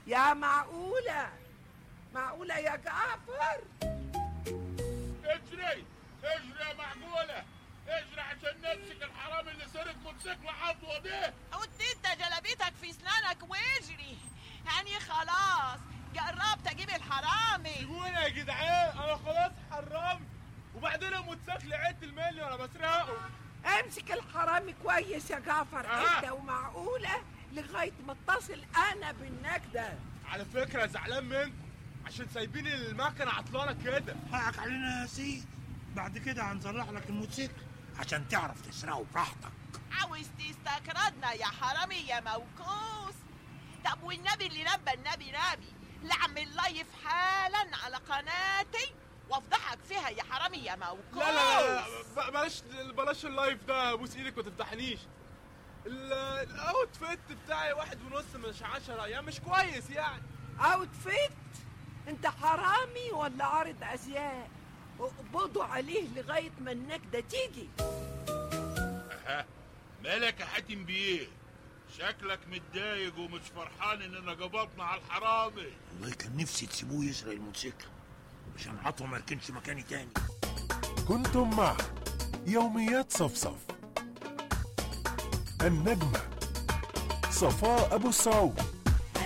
يا معقولة معقولة يا جعفر اجري اجري يا معقولة اجري عشان نمسك الحرامي اللي سرق موتوسيكل عضوة ده حط انت جلابيتك في اسنانك واجري يعني خلاص جربت اجيب الحرامي سيبونا يا جدعان انا خلاص حرمت وبعدين الموتوسيكل عدت الملي وانا بسرقه امسك الحرامي كويس يا جعفر آه. انت ومعقولة لغاية ما اتصل انا بالنكدة على فكره زعلان منكم عشان سايبين المكنه عطلانه كده حقك علينا يا سيد بعد كده هنصلح لك الموتوسيكل عشان تعرف تسرقه براحتك عاوز تستكردنا يا حرامي يا موكوس طب والنبي اللي نبى النبي نبي لعمل لايف حالا على قناتي وافضحك فيها يا حرامي يا موكوس لا لا لا, لا ب- بلاش بلاش اللايف ده بوس ايدك ما تفتحنيش ال- الاوتفيت بتاعي واحد ونص مش عشرة يعني مش كويس يعني اوتفيت انت حرامي ولا عارض ازياء اقبضوا عليه لغاية ما النكدة تيجي اها مالك يا حاتم بيه شكلك متضايق ومش فرحان اننا قبضنا على الحرامي والله كان نفسي تسيبوه يسرق الموتوسيكل عشان عطوه ما يركنش مكاني تاني كنتم مع يوميات صفصف النجمة صفاء أبو السعود